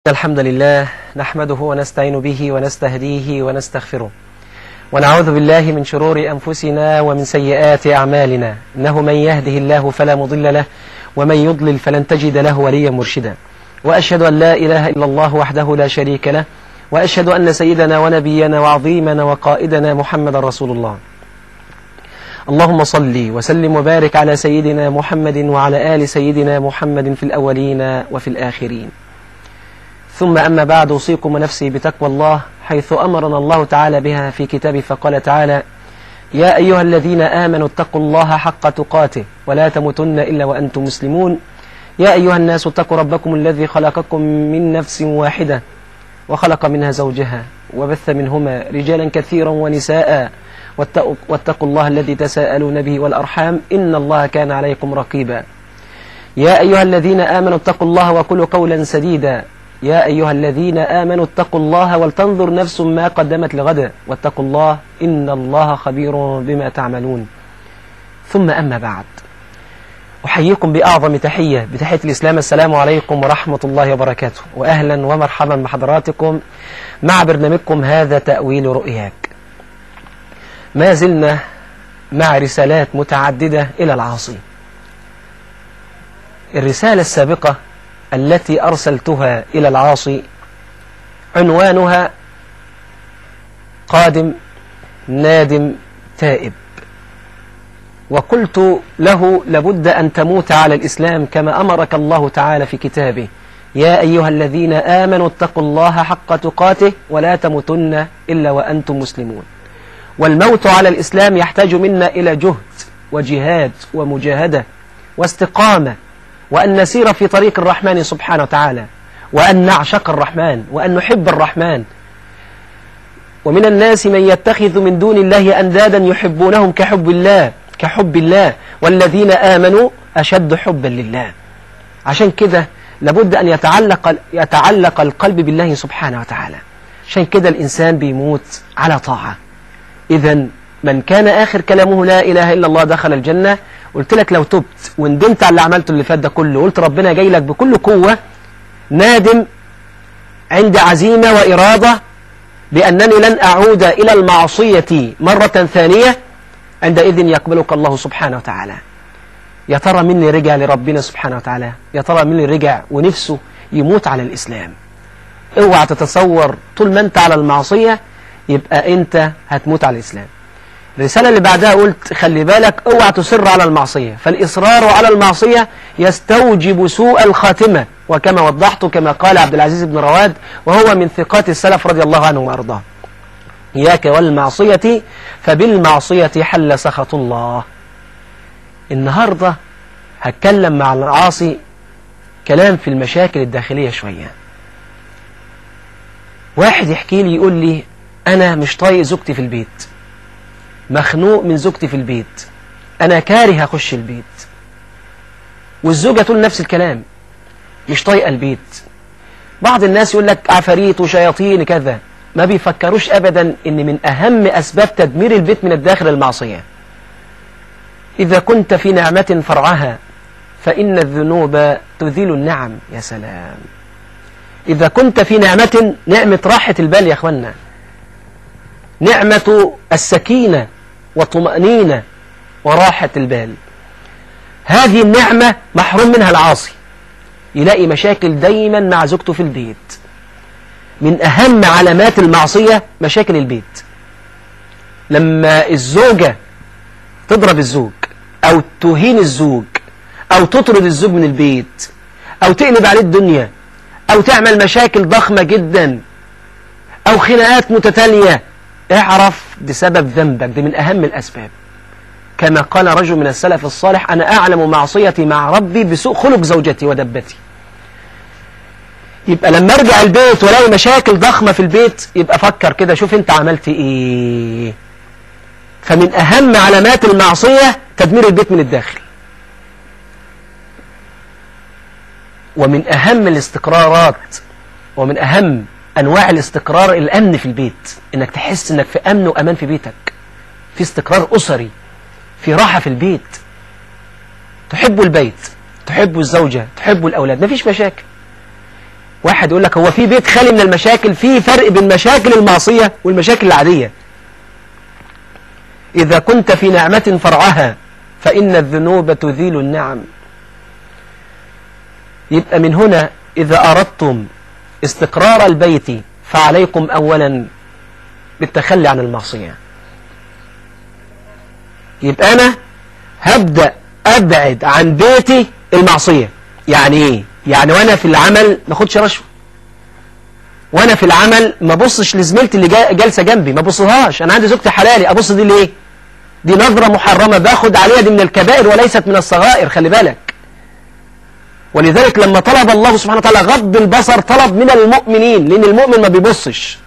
الحمد لله نحمده ونستعين به ونستهديه ونستغفره ونعوذ بالله من شرور أنفسنا ومن سيئات أعمالنا إنه من يهده الله فلا مضل له ومن يضلل فلن تجد له وليا مرشدا وأشهد أن لا إله إلا الله وحده لا شريك له وأشهد أن سيدنا ونبينا وعظيمنا وقائدنا محمد رسول الله اللهم صل وسلم وبارك على سيدنا محمد وعلى آل سيدنا محمد في الأولين وفي الآخرين ثم أما بعد أوصيكم ونفسي بتقوى الله حيث أمرنا الله تعالى بها في كتابه فقال تعالى يا أيها الذين آمنوا اتقوا الله حق تقاته ولا تموتن إلا وأنتم مسلمون يا أيها الناس اتقوا ربكم الذي خلقكم من نفس واحدة وخلق منها زوجها وبث منهما رجالا كثيرا ونساء واتقوا, واتقوا الله الذي تساءلون به والأرحام إن الله كان عليكم رقيبا يا أيها الذين آمنوا اتقوا الله وقولوا قولا سديدا يا أيها الذين آمنوا اتقوا الله ولتنظر نفس ما قدمت لغدا واتقوا الله إن الله خبير بما تعملون ثم أما بعد أحييكم بأعظم تحية بتحية الإسلام السلام عليكم ورحمة الله وبركاته وأهلا ومرحبا بحضراتكم مع برنامجكم هذا تأويل رؤياك ما زلنا مع رسالات متعددة إلى العاصي الرسالة السابقة التي أرسلتها إلى العاصي عنوانها قادم نادم تائب وقلت له لابد أن تموت على الإسلام كما أمرك الله تعالى في كتابه يا أيها الذين آمنوا اتقوا الله حق تقاته ولا تموتن إلا وأنتم مسلمون والموت على الإسلام يحتاج منا إلى جهد وجهاد ومجاهدة واستقامة وأن نسير في طريق الرحمن سبحانه وتعالى وأن نعشق الرحمن وأن نحب الرحمن ومن الناس من يتخذ من دون الله أندادا يحبونهم كحب الله كحب الله والذين آمنوا أشد حبا لله عشان كده لابد أن يتعلق, يتعلق القلب بالله سبحانه وتعالى عشان كده الإنسان بيموت على طاعة إذا من كان آخر كلامه لا إله إلا الله دخل الجنة قلت لك لو تبت وندمت على اللي عملته اللي فات ده كله قلت ربنا جاي لك بكل قوة نادم عند عزيمة وإرادة بأنني لن أعود إلى المعصية مرة ثانية عندئذ يقبلك الله سبحانه وتعالى يا ترى من اللي رجع لربنا سبحانه وتعالى يا ترى من اللي رجع ونفسه يموت على الإسلام اوعى تتصور طول ما انت على المعصية يبقى انت هتموت على الإسلام الرسالة اللي بعدها قلت خلي بالك اوعى تصر على المعصية فالإصرار على المعصية يستوجب سوء الخاتمة وكما وضحت كما قال عبد العزيز بن رواد وهو من ثقات السلف رضي الله عنه وأرضاه إياك والمعصية فبالمعصية حل سخط الله النهاردة هتكلم مع العاصي كلام في المشاكل الداخلية شوية واحد يحكي لي يقول لي أنا مش طايق زوجتي في البيت مخنوق من زوجتي في البيت أنا كاره أخش البيت والزوجة تقول نفس الكلام مش طايقة البيت بعض الناس يقول لك عفاريت وشياطين كذا ما بيفكروش أبدا إن من أهم أسباب تدمير البيت من الداخل المعصية إذا كنت في نعمة فرعها فإن الذنوب تذيل النعم يا سلام إذا كنت في نعمة نعمة راحة البال يا أخوانا نعمة السكينة والطمأنينة وراحة البال هذه النعمة محروم منها العاصي يلاقي مشاكل دايما مع زوجته في البيت من أهم علامات المعصية مشاكل البيت لما الزوجة تضرب الزوج أو تهين الزوج أو تطرد الزوج من البيت أو تقلب عليه الدنيا أو تعمل مشاكل ضخمة جدا أو خناقات متتالية اعرف بسبب ذنبك دي من أهم الأسباب كما قال رجل من السلف الصالح أنا أعلم معصيتي مع ربي بسوء خلق زوجتي ودبتي يبقى لما ارجع البيت والاقي مشاكل ضخمة في البيت يبقى فكر كده شوف انت عملت ايه فمن اهم علامات المعصية تدمير البيت من الداخل ومن اهم الاستقرارات ومن اهم انواع الاستقرار الامن في البيت انك تحس انك في امن وامان في بيتك في استقرار اسري في راحة في البيت تحب البيت تحب الزوجة تحب الاولاد مفيش مشاكل واحد يقول لك هو في بيت خالي من المشاكل في فرق بين مشاكل المعصية والمشاكل العادية إذا كنت في نعمة فرعها فإن الذنوب تذيل النعم يبقى من هنا إذا أردتم استقرار البيت فعليكم أولا بالتخلي عن المعصية يبقى أنا هبدأ أبعد عن بيتي المعصية يعني إيه يعني وأنا في العمل ما أخدش رشوة وأنا في العمل ما بصش لزميلتي اللي جالسة جنبي ما بصهاش أنا عندي زوجتي حلالي أبص دي ليه دي نظرة محرمة باخد عليها دي من الكبائر وليست من الصغائر خلي بالك ولذلك لما طلب الله سبحانه وتعالى غض البصر طلب من المؤمنين لأن المؤمن ما بيبصش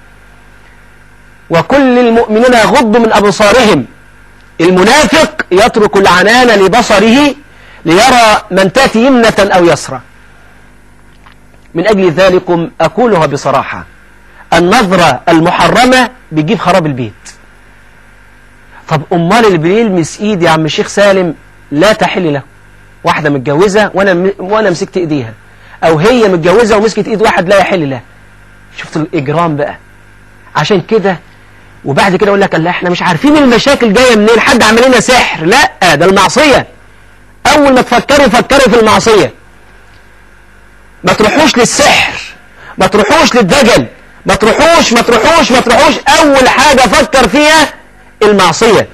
وكل المؤمنين يغضوا من أبصارهم المنافق يترك العنان لبصره ليرى من تاتي يمنة أو يسرى من أجل ذلك أقولها بصراحة النظرة المحرمة بيجيب خراب البيت طب أمال اللي بيلمس إيدي يا عم الشيخ سالم لا تحل له واحدة متجوزة وأنا, وأنا مسكت إيديها أو هي متجوزة ومسكت إيد واحد لا يحل له شفت الإجرام بقى عشان كده وبعد كده أقول لك لا إحنا مش عارفين المشاكل جاية منين حد عمل لنا سحر لا ده المعصية أول ما تفكروا فكروا في المعصية ما تروحوش للسحر ما تروحوش للدجل ما تروحوش ما تروحوش ما تروحوش أول حاجة فكر فيها المعصية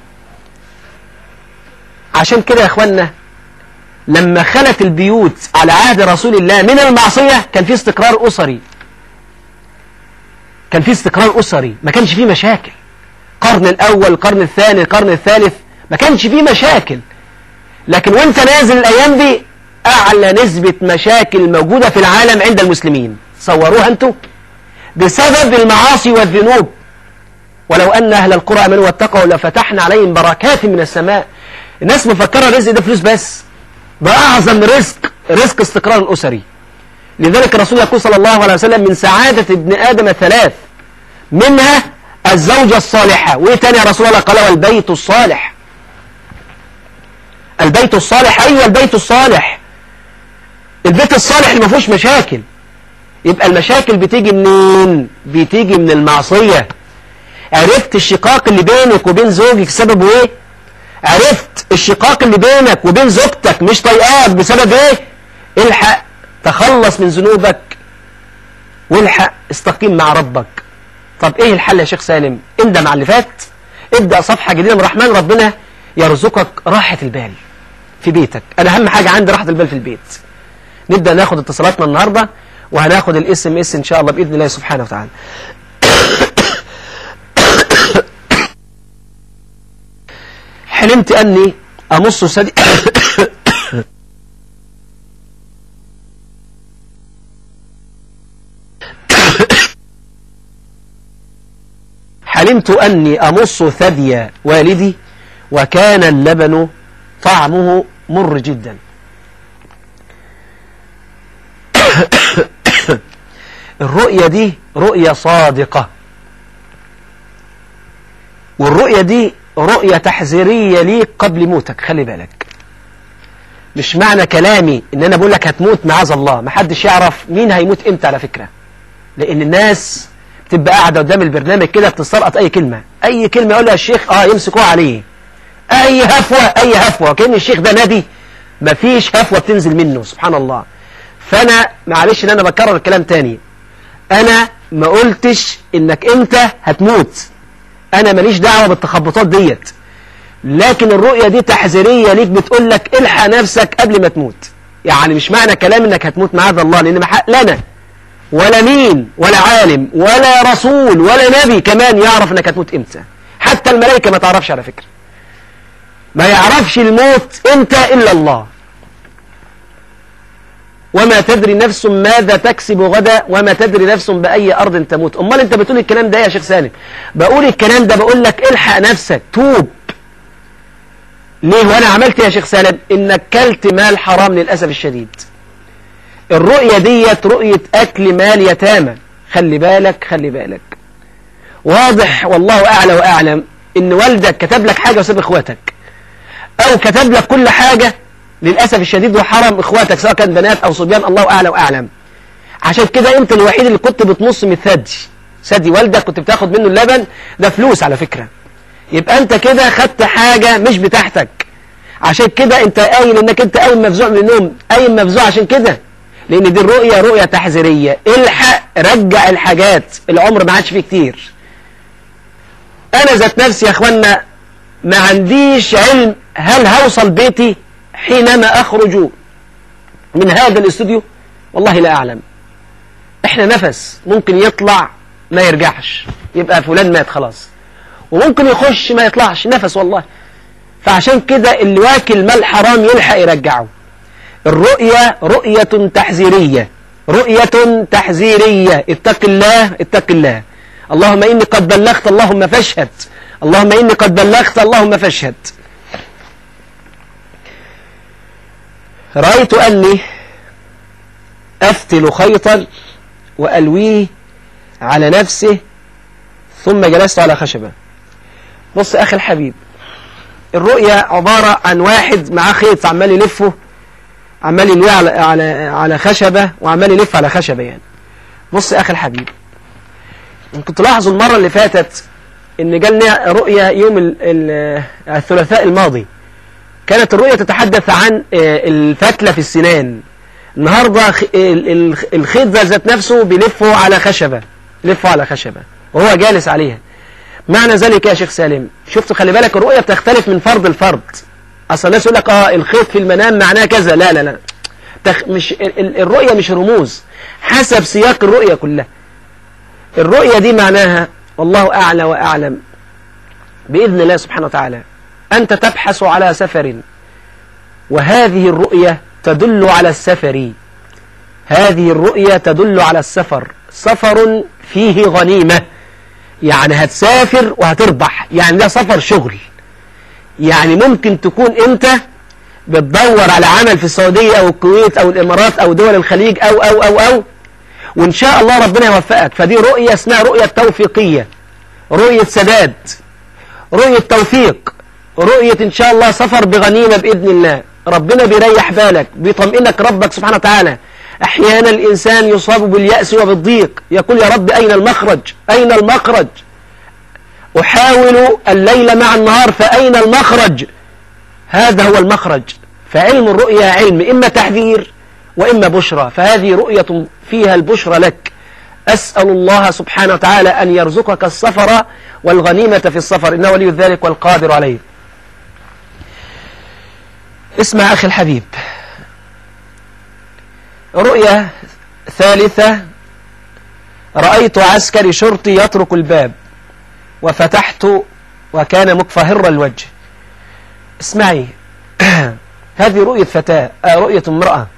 عشان كده يا اخوانا لما خلت البيوت على عهد رسول الله من المعصية كان في استقرار أسري كان في استقرار أسري ما كانش فيه مشاكل القرن الأول القرن الثاني القرن الثالث ما كانش فيه مشاكل لكن وانت نازل الأيام دي أعلى نسبة مشاكل موجودة في العالم عند المسلمين صوروها انتوا بسبب المعاصي والذنوب ولو أن أهل القرى أمنوا واتقوا لفتحنا عليهم بركات من السماء الناس مفكرة الرزق ده فلوس بس ده أعظم رزق رزق استقرار الأسري لذلك الرسول يقول صلى الله عليه وسلم من سعادة ابن آدم ثلاث منها الزوجة الصالحة وإيه تاني يا رسول الله قال والبيت الصالح البيت الصالح أيوة البيت الصالح البيت الصالح اللي ما فيهوش مشاكل يبقى المشاكل بتيجي منين بتيجي من المعصية عرفت الشقاق اللي بينك وبين زوجك سببه ايه عرفت الشقاق اللي بينك وبين زوجتك مش طايقاك بسبب ايه الحق تخلص من ذنوبك والحق استقيم مع ربك طب ايه الحل يا شيخ سالم اندم على اللي فات ابدأ صفحة جديدة من الرحمن ربنا يرزقك راحة البال في بيتك انا اهم حاجة عندي راحة البال في البيت نبدأ ناخد اتصالاتنا النهاردة وهناخد الاس ام اس ان شاء الله باذن الله سبحانه وتعالى حلمت أني أمص سدي حلمت أني أمص ثدي والدي وكان اللبن طعمه مر جدا الرؤية دي رؤية صادقة والرؤية دي رؤية تحذيرية ليك قبل موتك خلي بالك مش معنى كلامي ان انا بقول لك هتموت معاذ الله محدش يعرف مين هيموت امتى على فكرة لان الناس بتبقى قاعدة قدام البرنامج كده بتستلقط اي كلمة اي كلمة يقولها الشيخ اه يمسكوها عليه اي هفوة اي هفوة كأن الشيخ ده نبي مفيش هفوة بتنزل منه سبحان الله فانا معلش ان انا بكرر الكلام تاني انا ما قلتش انك انت هتموت انا ماليش دعوة بالتخبطات ديت لكن الرؤية دي تحذيرية ليك بتقول لك الحق نفسك قبل ما تموت يعني مش معنى كلام انك هتموت معاذ الله لان محق لنا ولا مين ولا عالم ولا رسول ولا نبي كمان يعرف انك هتموت امتى حتى الملائكة ما تعرفش على فكرة ما يعرفش الموت امتى الا الله وما تدري نفس ماذا تكسب غدا وما تدري نفس بأي أرض تموت أمال أنت بتقول الكلام ده يا شيخ سالم بقول الكلام ده بقول لك الحق نفسك توب ليه وأنا عملت يا شيخ سالم إنك كلت مال حرام للأسف الشديد الرؤية ديت رؤية أكل مال يتامى خلي بالك خلي بالك واضح والله أعلى وأعلم إن والدك كتب لك حاجة وساب إخواتك أو كتب لك كل حاجة للأسف الشديد وحرم إخواتك سواء كان بنات أو صبيان الله أعلى وأعلم عشان كده انت الوحيد اللي كنت بتمص من الثدي ثدي والدك كنت بتاخد منه اللبن ده فلوس على فكرة يبقى انت كده خدت حاجة مش بتاعتك عشان كده انت قايل انك انت قايم مفزوع من النوم قايم مفزوع عشان كده لان دي الرؤية رؤية تحذيرية الحق رجع الحاجات العمر ما عادش فيه كتير انا ذات نفسي يا اخوانا ما عنديش علم هل هوصل بيتي حينما اخرج من هذا الاستوديو والله لا اعلم احنا نفس ممكن يطلع ما يرجعش يبقى فلان مات خلاص وممكن يخش ما يطلعش نفس والله فعشان كده اللي واكل مال حرام يلحق يرجعه الرؤية رؤية تحذيرية رؤية تحذيرية اتق الله اتق الله اللهم إني قد بلغت اللهم فاشهد اللهم إني قد بلغت اللهم فاشهد رأيت أني أفتل خيطا وألويه على نفسه ثم جلست على خشبة بص أخي الحبيب الرؤية عبارة عن واحد معاه خيط عمال يلفه عمال يلويه على, على, على خشبة وعمال يلف على خشبة يعني بص أخي الحبيب كنت لاحظوا المرة اللي فاتت ان جالنا رؤية يوم ال ال الثلاثاء الماضي كانت الرؤية تتحدث عن الفتلة في السنان النهاردة الخيط ذا ذات نفسه بيلفه على خشبة لفه على خشبة وهو جالس عليها معنى ذلك يا شيخ سالم شفت خلي بالك الرؤية بتختلف من فرد لفرد اصل الناس يقول لك اه الخيط في المنام معناه كذا لا لا لا تخ مش الرؤية مش رموز حسب سياق الرؤية كلها الرؤية دي معناها والله أعلى وأعلم بإذن الله سبحانه وتعالى أنت تبحث على سفر وهذه الرؤية تدل على السفر هذه الرؤية تدل على السفر سفر فيه غنيمة يعني هتسافر وهتربح يعني ده سفر شغل يعني ممكن تكون انت بتدور على عمل في السعودية او الكويت او الامارات او دول الخليج او او او او وان شاء الله ربنا يوفقك فدي رؤية اسمها رؤية توفيقية رؤية سداد رؤية توفيق رؤية ان شاء الله سفر بغنيمة باذن الله ربنا بيريح بالك بيطمئنك ربك سبحانه وتعالى احيانا الانسان يصاب باليأس وبالضيق يقول يا رب اين المخرج اين المخرج احاول الليل مع النهار فاين المخرج هذا هو المخرج فعلم الرؤيا علم اما تحذير واما بشرى فهذه رؤية فيها البشرى لك أسأل الله سبحانه وتعالى أن يرزقك السفر والغنيمة في السفر إنه ولي ذلك والقادر عليه اسمع أخي الحبيب رؤية ثالثة رأيت عسكري شرطي يطرق الباب وفتحت وكان مكفهر الوجه اسمعي هذه رؤية فتاة آه رؤية امرأة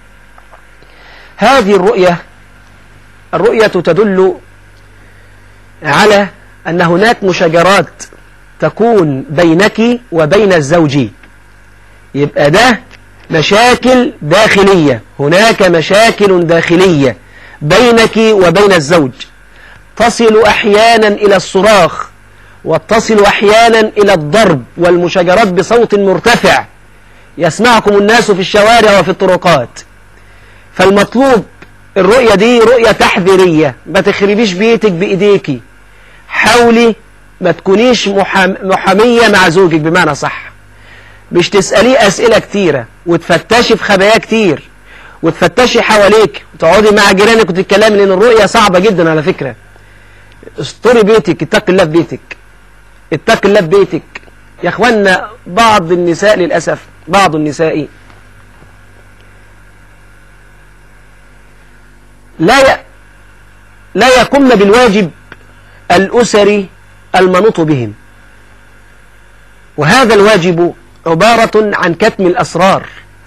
هذه الرؤية الرؤية تدل على أن هناك مشاجرات تكون بينك وبين الزوج يبقى ده مشاكل داخلية هناك مشاكل داخلية بينك وبين الزوج تصل أحيانا إلى الصراخ وتصل أحيانا إلى الضرب والمشاجرات بصوت مرتفع يسمعكم الناس في الشوارع وفي الطرقات فالمطلوب الرؤية دي رؤية تحذيرية ما تخربيش بيتك بإيديكي حاولي ما تكونيش محامية مع زوجك بمعنى صح مش تسأليه أسئلة كتيرة وتفتشي في خبايا كتير وتفتشي حواليك وتقعدي مع جيرانك وتتكلمي لأن الرؤية صعبة جدا على فكرة استري بيتك اتق الله في بيتك اتق الله في بيتك يا اخوانا بعض النساء للأسف بعض النساء لا ي... لا يقمن بالواجب الأسري المنوط بهم وهذا الواجب عبارة عن كتم الأسرار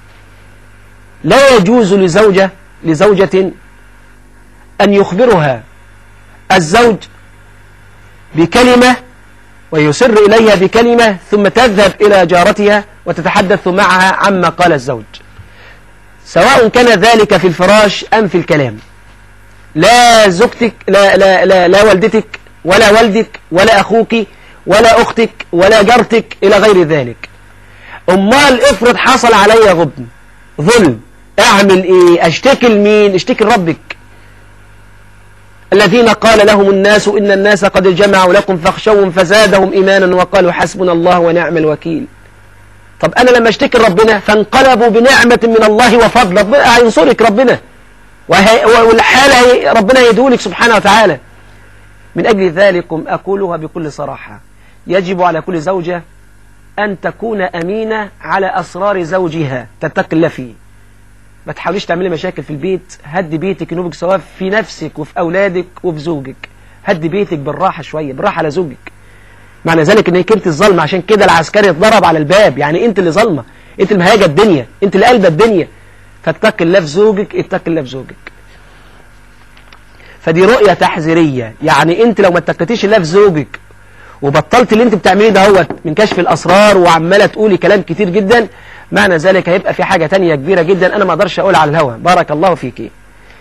لا يجوز لزوجة لزوجة أن يخبرها الزوج بكلمة ويسر إليها بكلمة ثم تذهب إلى جارتها وتتحدث معها عما قال الزوج سواء كان ذلك في الفراش أم في الكلام لا زوجتك لا, لا, لا, لا والدتك ولا والدك ولا أخوك ولا أختك ولا جارتك إلى غير ذلك أمال افرض حصل علي غبن ظلم اعمل ايه اشتكي لمين اشتكي لربك الذين قال لهم الناس إن الناس قد جمعوا لكم فاخشوهم فزادهم إيمانا وقالوا حسبنا الله ونعم الوكيل طب أنا لما اشتكي ربنا فانقلبوا بنعمة من الله وفضل ربنا هينصرك ربنا والحالة ربنا يدولك سبحانه وتعالى من أجل ذلكم أقولها بكل صراحة يجب على كل زوجة أن تكون أمينة على أسرار زوجها تتقي الله فيه ما تحاوليش تعملي مشاكل في البيت هدي بيتك نوبك سواء في نفسك وفي أولادك وفي زوجك هدي بيتك بالراحة شوية بالراحة على زوجك معنى ذلك انك انت الظلمة عشان كده العسكري اتضرب على الباب يعني انت اللي ظلمة انت اللي مهاجة الدنيا انت اللي قلبة الدنيا فاتقي الله في زوجك اتقي الله في زوجك فدي رؤية تحذيرية يعني انت لو ما اتقيتيش الله في زوجك وبطلت اللي انت بتعمليه ده هو من كشف الاسرار وعماله تقولي كلام كتير جدا معنى ذلك هيبقى في حاجة تانية كبيرة جدا انا ما اقدرش اقول على الهوى بارك الله فيك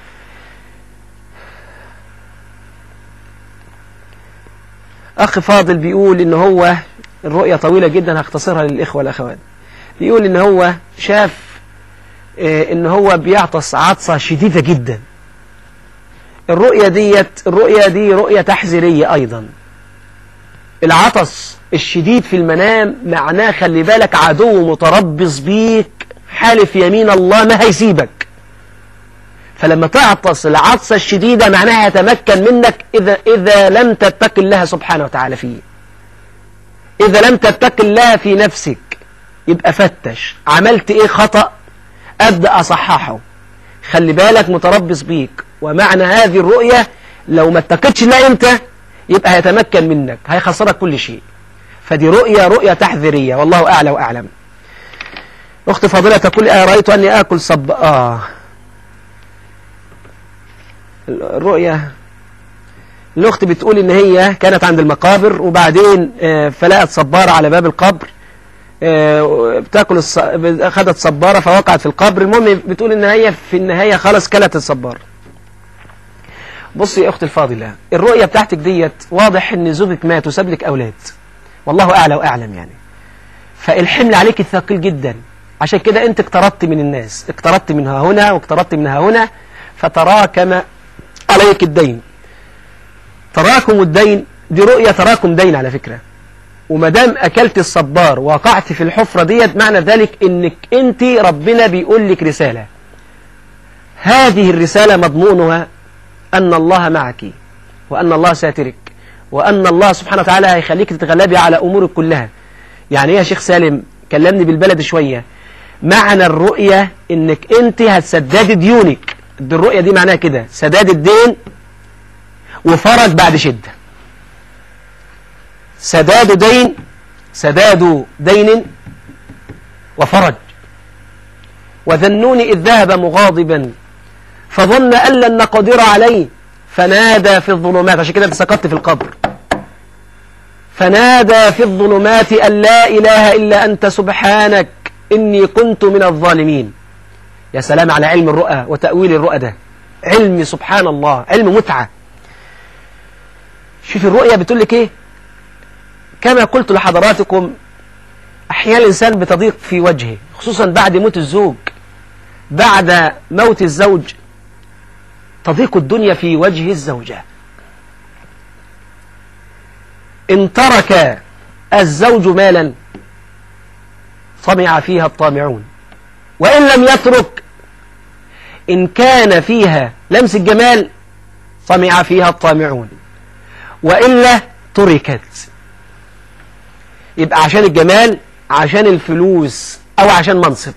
اخ فاضل بيقول ان هو الرؤية طويلة جدا هختصرها للاخوة والاخوات بيقول ان هو شاف اه ان هو بيعطس عطسة شديدة جدا الرؤية ديت الرؤية دي رؤية تحذيرية ايضا العطس الشديد في المنام معناه خلي بالك عدو متربص بيك حالف يمين الله ما هيسيبك فلما تعطس العطسة الشديدة معناها يتمكن منك إذا, إذا لم تتق الله سبحانه وتعالى فيه إذا لم تتق الله في نفسك يبقى فتش عملت إيه خطأ أبدأ أصححه خلي بالك متربص بيك ومعنى هذه الرؤية لو ما اتقتش الله أنت يبقى هيتمكن منك هيخسرك كل شيء فدي رؤية رؤية تحذيرية والله أعلى وأعلم أخت فاضلة تقول آه رأيت أني آكل صب آه الرؤية الأخت بتقول إن هي كانت عند المقابر وبعدين آه فلقت صبارة على باب القبر آه بتاكل الص... أخذت صبارة فوقعت في القبر المهم بتقول إن هي في النهاية خلاص كلت الصبارة بصي يا أختي الفاضلة الرؤية بتاعتك ديت واضح إن زوجك مات وساب لك أولاد والله أعلى وأعلم يعني فالحمل عليك ثقيل جدا عشان كده أنت اقترضت من الناس اقترضت منها هنا واقترضت منها هنا فتراكم عليك الدين تراكم الدين دي رؤية تراكم دين على فكرة وما دام أكلت الصبار وقعت في الحفرة ديت معنى ذلك إنك أنت ربنا بيقول لك رسالة هذه الرسالة مضمونها أن الله معك وأن الله ساترك وأن الله سبحانه وتعالى هيخليك تتغلبي على أمورك كلها يعني يا شيخ سالم كلمني بالبلد شوية معنى الرؤية انك انت هتسددي ديونك دي الرؤية دي معناها كده سداد الدين وفرج بعد شدة سداد دين سداد دين وفرج وذنون إذ ذهب مغاضبا فظن أن لن نقدر عليه فنادى في الظلمات عشان كده انت سقطت في القبر فنادى في الظلمات أن لا إله إلا أنت سبحانك إني كنت من الظالمين يا سلام على علم الرؤى وتأويل الرؤى ده علم سبحان الله علم متعة شوف الرؤية بتقول لك ايه كما قلت لحضراتكم أحيانا الإنسان بتضيق في وجهه خصوصا بعد موت الزوج بعد موت الزوج تضيق الدنيا في وجه الزوجة إن ترك الزوج مالا طمع فيها الطامعون وإن لم يترك إن كان فيها لمس الجمال طمع فيها الطامعون وإلا تركت يبقى عشان الجمال عشان الفلوس أو عشان منصب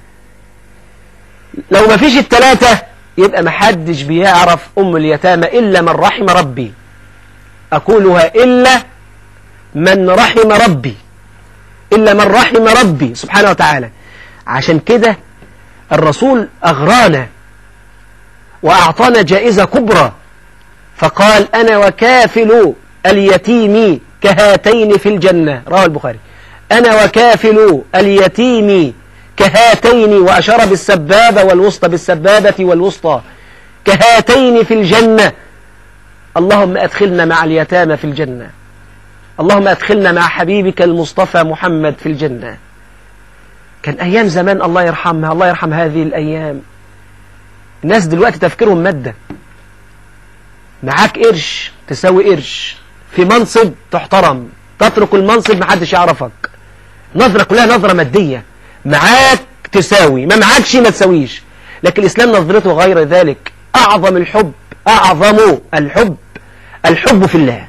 لو ما فيش التلاتة يبقى محدش بيعرف أم اليتامى إلا من رحم ربي أقولها إلا من رحم ربي إلا من رحم ربي سبحانه وتعالى عشان كده الرسول أغرانا وأعطانا جائزة كبرى فقال أنا وكافل اليتيم كهاتين في الجنة رواه البخاري أنا وكافل اليتيم كهاتين وأشار بالسبابة والوسطى بالسبابة والوسطى كهاتين في الجنة اللهم أدخلنا مع اليتامى في الجنة اللهم أدخلنا مع حبيبك المصطفى محمد في الجنة كان أيام زمان الله يرحمها الله يرحم هذه الأيام الناس دلوقتي تفكيرهم مادة معاك قرش تساوي قرش في منصب تحترم تترك المنصب محدش يعرفك نظرة كلها نظرة مادية معاك تساوي ما معاكش ما تساويش لكن الإسلام نظرته غير ذلك أعظم الحب أعظم الحب الحب في الله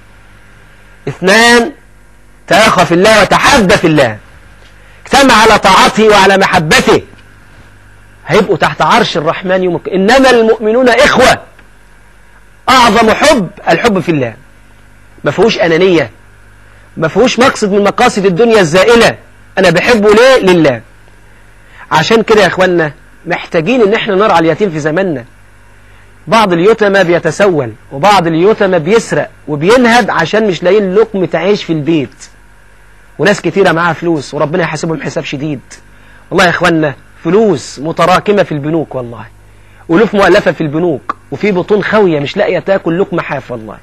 اثنان تأخى في الله وتحب في الله اجتمع على طاعته وعلى محبته هيبقوا تحت عرش الرحمن يوم إنما المؤمنون إخوة أعظم حب الحب في الله ما فيهوش أنانية ما فيهوش مقصد من مقاصد الدنيا الزائلة أنا بحبه ليه لله عشان كده يا أخوانا محتاجين إن احنا نرعى اليتيم في زماننا بعض اليتامى بيتسول وبعض اليتامى بيسرق وبينهب عشان مش لاقيين لقمة عيش في البيت وناس كتيرة معاها فلوس وربنا يحاسبهم حساب شديد والله يا اخوانا فلوس متراكمة في البنوك والله ألوف مؤلفة في البنوك وفي بطون خوية مش لاقية تاكل لقمة حاف والله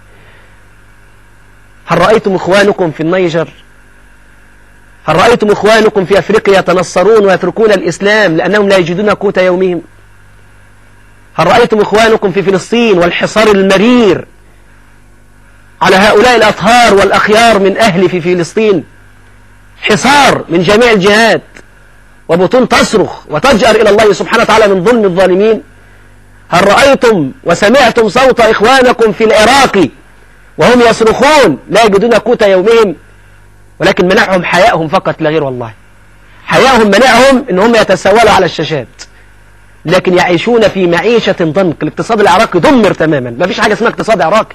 هل رأيتم إخوانكم في النيجر هل رأيتم إخوانكم في أفريقيا يتنصرون ويتركون الإسلام لأنهم لا يجدون قوت يومهم هل رأيتم إخوانكم في فلسطين والحصار المرير على هؤلاء الأطهار والأخيار من أهل في فلسطين حصار من جميع الجهات وبطون تصرخ وتجأر إلى الله سبحانه وتعالى من ظلم الظالمين هل رأيتم وسمعتم صوت إخوانكم في العراق وهم يصرخون لا يجدون قوت يومهم ولكن منعهم حيائهم فقط لا غير والله حيائهم منعهم ان هم يتسولوا على الشاشات لكن يعيشون في معيشة ضنك الاقتصاد العراقي دمر تماما ما فيش حاجة اسمها اقتصاد عراقي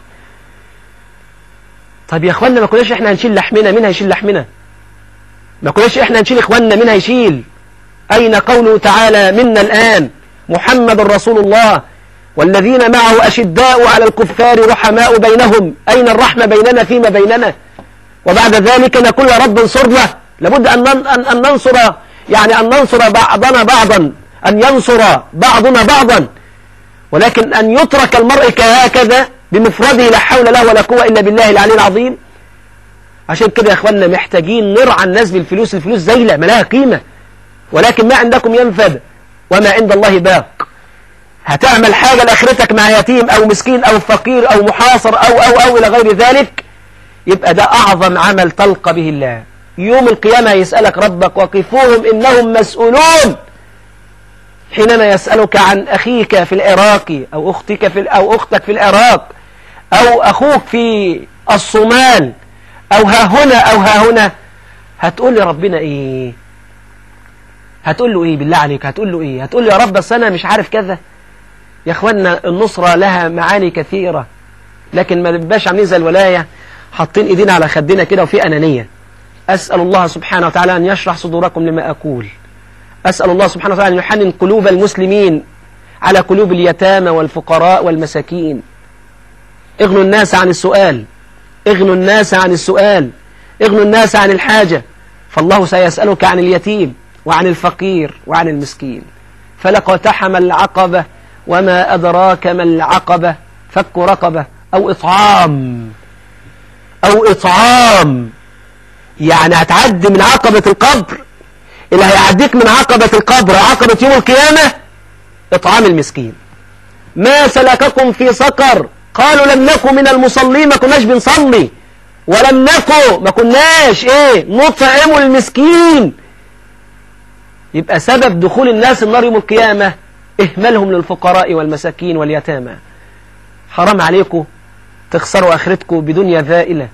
طيب يا اخوانا ما كناش احنا هنشيل لحمنا مين هيشيل لحمنا ما كناش احنا هنشيل اخواننا مين هيشيل اين قوله تعالى منا الان محمد رسول الله والذين معه أشداء على الكفار رحماء بينهم أين الرحمة بيننا فيما بيننا وبعد ذلك نقول يا رب انصرنا لابد أن, أن, أن ننصر يعني أن ننصر بعضنا بعضا أن ينصر بعضنا بعضا ولكن أن يترك المرء كهكذا بمفرده لا حول له ولا قوة إلا بالله العلي العظيم عشان كده يا أخواننا محتاجين نرعى الناس بالفلوس الفلوس زيلة ما لها قيمة ولكن ما عندكم ينفد وما عند الله باق هتعمل حاجة لآخرتك مع يتيم أو مسكين أو فقير أو محاصر أو أو أو إلى غير ذلك يبقى ده أعظم عمل تلقى به الله يوم القيامة يسألك ربك وقفوهم إنهم مسؤولون حينما يسألك عن أخيك في العراق أو أختك في أو أختك في العراق أو أخوك في الصومال أو ها هنا أو ها هنا هتقول لي ربنا إيه هتقول له إيه بالله عليك هتقول له إيه هتقول له يا رب بس أنا مش عارف كذا يا اخوانا النصرة لها معاني كثيرة لكن ما نبقاش عاملين زي الولاية حاطين ايدينا على خدنا كده وفي أنانية أسأل الله سبحانه وتعالى أن يشرح صدوركم لما أقول أسأل الله سبحانه وتعالى أن يحنن قلوب المسلمين على قلوب اليتامى والفقراء والمساكين اغنوا الناس عن السؤال اغنوا الناس عن السؤال اغنوا الناس عن الحاجة فالله سيسألك عن اليتيم وعن الفقير وعن المسكين فلقد اقتحم العقبة وما أدراك ما العقبة فك رقبة أو إطعام أو إطعام يعني هتعدي من عقبة القبر اللي هيعديك من عقبة القبر عقبة يوم القيامة إطعام المسكين ما سلككم في سقر قالوا لم نكن من المصلين ما كناش بنصلي ولم نكن ما كناش ايه نطعم المسكين يبقى سبب دخول الناس النار يوم القيامة اهملهم للفقراء والمساكين واليتامى حرام عليكم تخسروا آخرتكم بدنيا ذائلة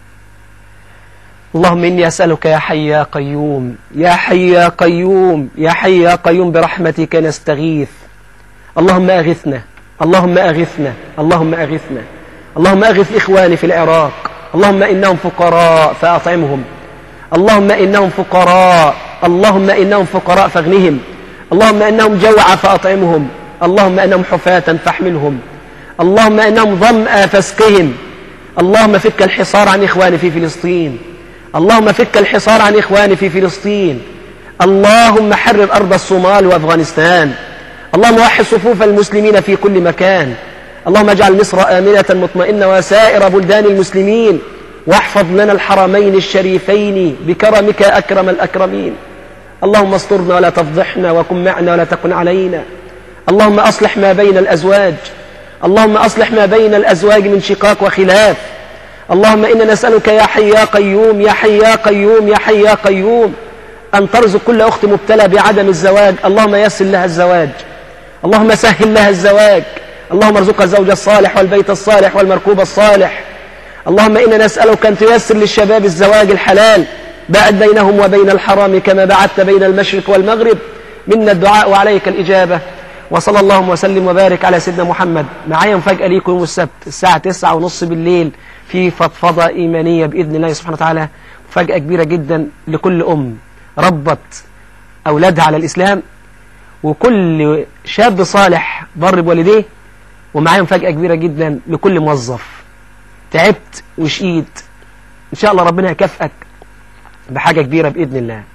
اللهم إني أسألك يا حي يا قيوم يا حي يا قيوم يا حي يا قيوم برحمتك نستغيث اللهم أغثنا اللهم أغثنا اللهم أغثنا اللهم أغث إخواني في العراق اللهم إنهم فقراء فأطعمهم اللهم إنهم فقراء اللهم إنهم فقراء فاغنهم اللهم إنهم جوع فأطعمهم اللهم إنهم حفاة فاحملهم اللهم إنهم ظمأ فاسقهم اللهم فك الحصار عن إخواني في فلسطين اللهم فك الحصار عن إخواني في فلسطين اللهم حرر أرض الصومال وأفغانستان اللهم وحد صفوف المسلمين في كل مكان اللهم اجعل مصر آمنة مطمئنة وسائر بلدان المسلمين واحفظ لنا الحرمين الشريفين بكرمك أكرم الأكرمين اللهم استرنا ولا تفضحنا وكن معنا ولا تكن علينا اللهم أصلح ما بين الأزواج اللهم أصلح ما بين الأزواج من شقاق وخلاف اللهم إنا نسألك يا حي يا قيوم يا حي يا قيوم يا حي يا قيوم أن ترزق كل أخت مبتلى بعدم الزواج اللهم يسر لها الزواج اللهم سهل لها الزواج اللهم ارزقها الزوج الصالح والبيت الصالح والمركوب الصالح اللهم إنا نسألك أن تيسر للشباب الزواج الحلال باعد بينهم وبين الحرام كما بعدت بين المشرق والمغرب منا الدعاء وعليك الإجابة وصلى اللهم وسلم وبارك على سيدنا محمد معايا مفاجأة ليكم يوم السبت الساعة تسعة ونص بالليل في فضفضة إيمانية بإذن الله سبحانه وتعالى مفاجأة كبيرة جدا لكل أم ربت أولادها على الإسلام وكل شاب صالح بر بوالديه ومعايا مفاجأة كبيرة جدا لكل موظف تعبت وشقيت إن شاء الله ربنا يكافئك بحاجة كبيرة بإذن الله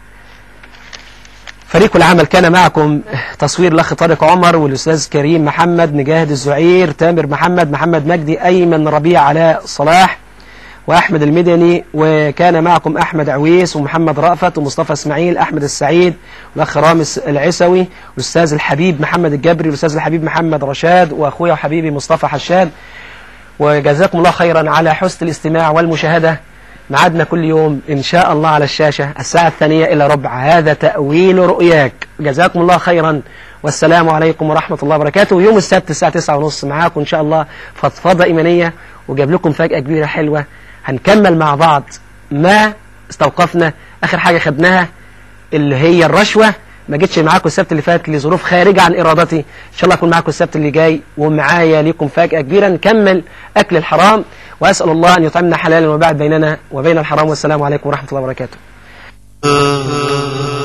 فريق العمل كان معكم تصوير الأخ طارق عمر والأستاذ كريم محمد مجاهد الزعير تامر محمد محمد مجدي أيمن ربيع علاء صلاح وأحمد المدني وكان معكم أحمد عويس ومحمد رأفت ومصطفى إسماعيل أحمد السعيد والأخ رامس العسوي والأستاذ الحبيب محمد الجبري والأستاذ الحبيب محمد رشاد وأخويا وحبيبي مصطفى حشاد وجزاكم الله خيرا على حسن الاستماع والمشاهدة معادنا كل يوم إن شاء الله على الشاشة الساعة الثانية إلى ربع هذا تأويل رؤياك جزاكم الله خيرا والسلام عليكم ورحمة الله وبركاته يوم السبت الساعة تسعة ونص معاكم إن شاء الله فضفضة إيمانية وجاب لكم فجأة كبيرة حلوة هنكمل مع بعض ما استوقفنا آخر حاجة خدناها اللي هي الرشوة ما جيتش معاكم السبت اللي فات لظروف خارجة عن إرادتي إن شاء الله أكون معاكم السبت اللي جاي ومعايا ليكم فجأة كبيرة نكمل أكل الحرام وأسأل الله أن يطعمنا حلالا وبعد بيننا وبين الحرام والسلام عليكم ورحمة الله وبركاته